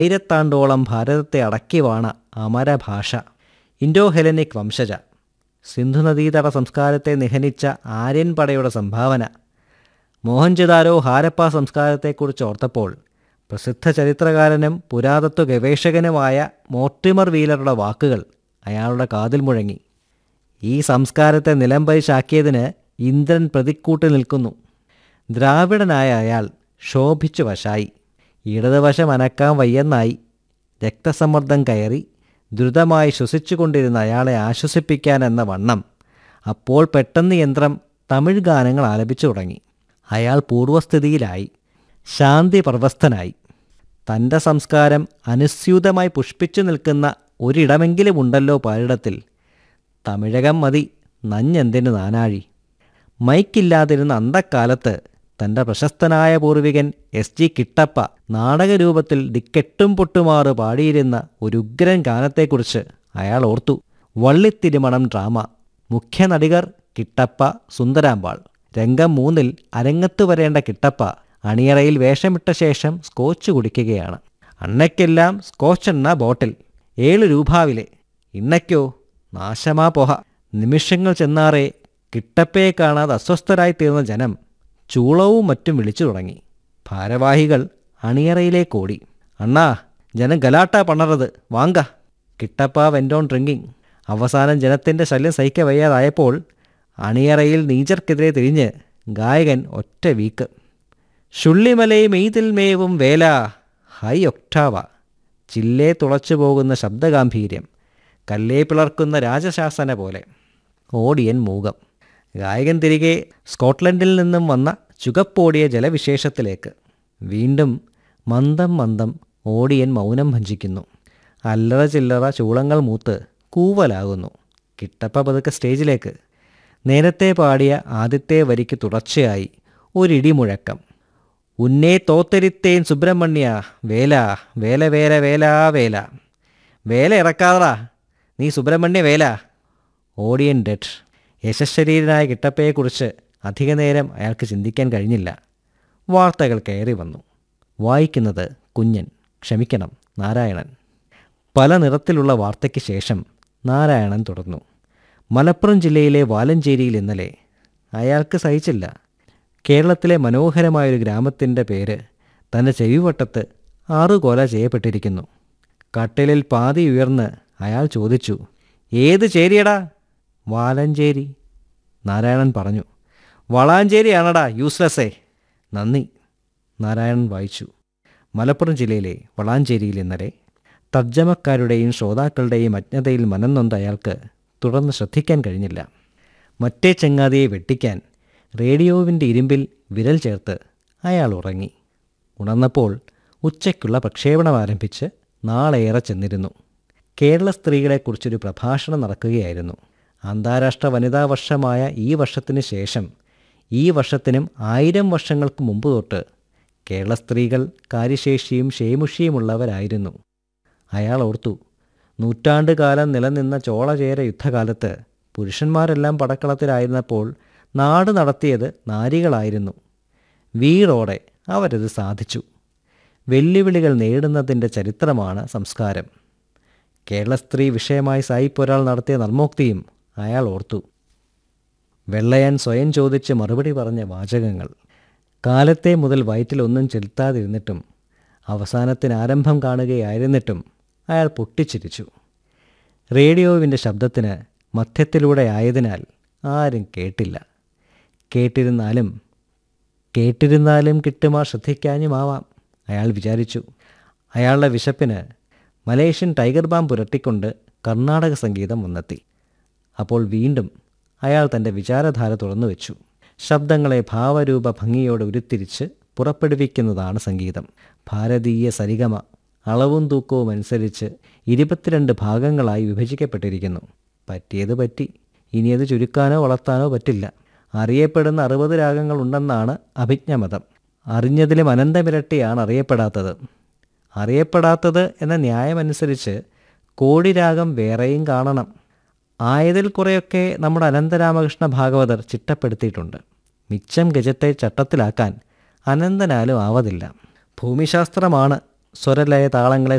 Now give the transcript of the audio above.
ആയിരത്താണ്ടോളം ഭാരതത്തെ അടക്കിവാണ അമരഭാഷ Indo Hellenic വംശജ സിന്ധുനദീതട സംസ്കാരത്തെ നിഹനിച്ച ആര്യൻ പടയുടെ സംഭാവന മോഹൻജദാരോ ഹാരപ്പ സംസ്കാരത്തെക്കുറിച്ച് ഓർത്തപ്പോൾ പ്രസിദ്ധ ചരിത്രകാരനും പുരാതത്വ ഗവേഷകനുമായ മോർട്ടിമർ വീലറുടെ വാക്കുകൾ അയാളുടെ കാതിൽ മുഴങ്ങി ഈ സംസ്കാരത്തെ നിലംപരിശാക്കിയതിന് ഇന്ദ്രൻ പ്രതിക്കൂട്ട് നിൽക്കുന്നു ദ്രാവിഡനായ അയാൾ ശോഭിച്ചു വശായി ഇടതുവശം അനക്കാൻ വയ്യെന്നായി രക്തസമ്മർദ്ദം കയറി ദ്രുതമായി ശ്വസിച്ചുകൊണ്ടിരുന്ന അയാളെ ആശ്വസിപ്പിക്കാൻ എന്ന വണ്ണം അപ്പോൾ പെട്ടെന്ന് യന്ത്രം തമിഴ് ഗാനങ്ങൾ ആലപിച്ചു തുടങ്ങി അയാൾ പൂർവ്വസ്ഥിതിയിലായി ശാന്തി പർവസ്ഥനായി തൻ്റെ സംസ്കാരം അനുസ്യൂതമായി പുഷ്പിച്ചു നിൽക്കുന്ന ഒരിടമെങ്കിലും ഉണ്ടല്ലോ പാരിടത്തിൽ തമിഴകം മതി നഞ്ഞെന്തിന് നാനാഴി മൈക്കില്ലാതിരുന്ന അന്തക്കാലത്ത് തൻ്റെ പ്രശസ്തനായ പൂർവികൻ എസ് ജി കിട്ടപ്പ നാടകരൂപത്തിൽ ദിക്കെട്ടും പൊട്ടുമാറ് പാടിയിരുന്ന ഒരു ഉഗ്രൻ ഗാനത്തെക്കുറിച്ച് അയാൾ ഓർത്തു വള്ളിത്തിരുമണം ഡ്രാമ മുഖ്യ നടികർ കിട്ടപ്പ സുന്ദരാമ്പാൾ രംഗം മൂന്നിൽ അരങ്ങത്ത് വരേണ്ട കിട്ടപ്പ അണിയറയിൽ വേഷമിട്ട ശേഷം സ്കോച്ച് കുടിക്കുകയാണ് അണ്ണയ്ക്കെല്ലാം സ്കോച്ചെണ്ണ ബോട്ടിൽ ഏഴ് രൂപാവിലെ ഇണ്ണയ്ക്കോ നാശമാ പോഹ നിമിഷങ്ങൾ ചെന്നാറേ കിട്ടപ്പയെ കാണാതെ അസ്വസ്ഥരായി തീർന്ന ജനം ചൂളവും മറ്റും വിളിച്ചു തുടങ്ങി ഭാരവാഹികൾ അണിയറയിലേക്കോടി അണ്ണാ ജനം ഗലാട്ട പണറത് വാങ്ക കിട്ടപ്പ വെൻഡോൺ ഡ്രിങ്കിങ് അവസാനം ജനത്തിൻ്റെ ശല്യം സഹിക്ക വയ്യാതായപ്പോൾ അണിയറയിൽ നീച്ചർക്കെതിരെ തിരിഞ്ഞ് ഗായകൻ ഒറ്റ വീക്ക് ഷുള്ളിമലയും എയ്തിൽ മേവും വേല ഹൈ ഒക്ടാവ ചില്ലേ തുളച്ചു പോകുന്ന ശബ്ദഗാംഭീര്യം കല്ലേ പിളർക്കുന്ന രാജശാസന പോലെ ഓടിയൻ മൂകം ഗായകൻ തിരികെ സ്കോട്ട്ലൻഡിൽ നിന്നും വന്ന ചുകപ്പോടിയ ജലവിശേഷത്തിലേക്ക് വീണ്ടും മന്ദം മന്ദം ഓടിയൻ മൗനം ഭഞ്ചിക്കുന്നു അല്ലറ ചില്ലറ ചൂളങ്ങൾ മൂത്ത് കൂവലാകുന്നു കിട്ടപ്പ പതുക്കെ സ്റ്റേജിലേക്ക് നേരത്തെ പാടിയ ആദ്യത്തെ വരിക്ക് തുടർച്ചയായി ഒരിടിമുഴക്കം ഉന്നേ തോത്തരിത്തേൻ സുബ്രഹ്മണ്യ വേല വേല വേല വേല വേല വേല ഇറക്കാതറാ നീ സുബ്രഹ്മണ്യ വേല ഓടിയൻ ഡെഡ് യശശരീരനായ കിട്ടപ്പയെക്കുറിച്ച് അധികനേരം അയാൾക്ക് ചിന്തിക്കാൻ കഴിഞ്ഞില്ല വാർത്തകൾ കയറി വന്നു വായിക്കുന്നത് കുഞ്ഞൻ ക്ഷമിക്കണം നാരായണൻ പല നിറത്തിലുള്ള വാർത്തയ്ക്ക് ശേഷം നാരായണൻ തുടർന്നു മലപ്പുറം ജില്ലയിലെ വാലഞ്ചേരിയിൽ ഇന്നലെ അയാൾക്ക് സഹിച്ചില്ല കേരളത്തിലെ മനോഹരമായൊരു ഗ്രാമത്തിൻ്റെ പേര് തൻ്റെ ചെവിവട്ടത്ത് ആറു കൊല ചെയ്യപ്പെട്ടിരിക്കുന്നു കട്ടിലിൽ പാതി ഉയർന്ന് അയാൾ ചോദിച്ചു ഏത് ചേരിയടാ വാലഞ്ചേരി നാരായണൻ പറഞ്ഞു വളാഞ്ചേരിയാണടാ യൂസ്ലെസ്സേ നന്ദി നാരായണൻ വായിച്ചു മലപ്പുറം ജില്ലയിലെ വളാഞ്ചേരിയിൽ ഇന്നലെ തർജ്ജമക്കാരുടെയും ശ്രോതാക്കളുടെയും അജ്ഞതയിൽ മനംനൊന്ത അയാൾക്ക് തുടർന്ന് ശ്രദ്ധിക്കാൻ കഴിഞ്ഞില്ല മറ്റേ ചങ്ങാതിയെ വെട്ടിക്കാൻ റേഡിയോവിൻ്റെ ഇരുമ്പിൽ വിരൽ ചേർത്ത് അയാൾ ഉറങ്ങി ഉണർന്നപ്പോൾ ഉച്ചയ്ക്കുള്ള പ്രക്ഷേപണം ആരംഭിച്ച് നാളേറെ ചെന്നിരുന്നു കേരള സ്ത്രീകളെക്കുറിച്ചൊരു പ്രഭാഷണം നടക്കുകയായിരുന്നു അന്താരാഷ്ട്ര വനിതാ വർഷമായ ഈ വർഷത്തിന് ശേഷം ഈ വർഷത്തിനും ആയിരം വർഷങ്ങൾക്ക് മുമ്പ് തൊട്ട് കേരള സ്ത്രീകൾ കാര്യശേഷിയും ക്ഷേമുഷിയുമുള്ളവരായിരുന്നു അയാൾ ഓർത്തു നൂറ്റാണ്ട് കാലം നിലനിന്ന ചോളചേര യുദ്ധകാലത്ത് പുരുഷന്മാരെല്ലാം പടക്കളത്തിലായിരുന്നപ്പോൾ നാട് നടത്തിയത് നാരികളായിരുന്നു വീറോടെ അവരത് സാധിച്ചു വെല്ലുവിളികൾ നേടുന്നതിൻ്റെ ചരിത്രമാണ് സംസ്കാരം കേരള സ്ത്രീ വിഷയമായി സായിപ്പൊരാൾ നടത്തിയ നർമ്മോക്തിയും അയാൾ ഓർത്തു വെള്ളയാൻ സ്വയം ചോദിച്ച് മറുപടി പറഞ്ഞ വാചകങ്ങൾ കാലത്തെ മുതൽ വയറ്റിലൊന്നും ചെലുത്താതിരുന്നിട്ടും അവസാനത്തിന് ആരംഭം കാണുകയായിരുന്നിട്ടും അയാൾ പൊട്ടിച്ചിരിച്ചു റേഡിയോവിൻ്റെ ശബ്ദത്തിന് മധ്യത്തിലൂടെ ആയതിനാൽ ആരും കേട്ടില്ല കേട്ടിരുന്നാലും കേട്ടിരുന്നാലും കിട്ടുമാ ശ്രദ്ധിക്കാനുമാവാം അയാൾ വിചാരിച്ചു അയാളുടെ വിശപ്പിന് മലേഷ്യൻ ടൈഗർ ബാം പുരട്ടിക്കൊണ്ട് കർണാടക സംഗീതം വന്നെത്തി അപ്പോൾ വീണ്ടും അയാൾ തൻ്റെ വിചാരധാര തുറന്നു വെച്ചു ശബ്ദങ്ങളെ ഭാവരൂപ ഭംഗിയോടെ ഉരുത്തിരിച്ച് പുറപ്പെടുവിക്കുന്നതാണ് സംഗീതം ഭാരതീയ സരിഗമ അളവും തൂക്കവും അനുസരിച്ച് ഇരുപത്തിരണ്ട് ഭാഗങ്ങളായി വിഭജിക്കപ്പെട്ടിരിക്കുന്നു പറ്റിയത് പറ്റി ഇനി അത് ചുരുക്കാനോ വളർത്താനോ പറ്റില്ല അറിയപ്പെടുന്ന അറുപത് രാഗങ്ങളുണ്ടെന്നാണ് അഭിജ്ഞമതം അറിഞ്ഞതിലും അനന്തമിരട്ടിയാണ് അറിയപ്പെടാത്തത് അറിയപ്പെടാത്തത് എന്ന ന്യായമനുസരിച്ച് കോടിരാഗം വേറെയും കാണണം ആയതിൽ കുറേയൊക്കെ നമ്മുടെ അനന്തരാമകൃഷ്ണ ഭാഗവതർ ചിട്ടപ്പെടുത്തിയിട്ടുണ്ട് മിച്ചം ഗജത്തെ ചട്ടത്തിലാക്കാൻ അനന്തനാലും ആവതില്ല ഭൂമിശാസ്ത്രമാണ് സ്വരലയ താളങ്ങളെ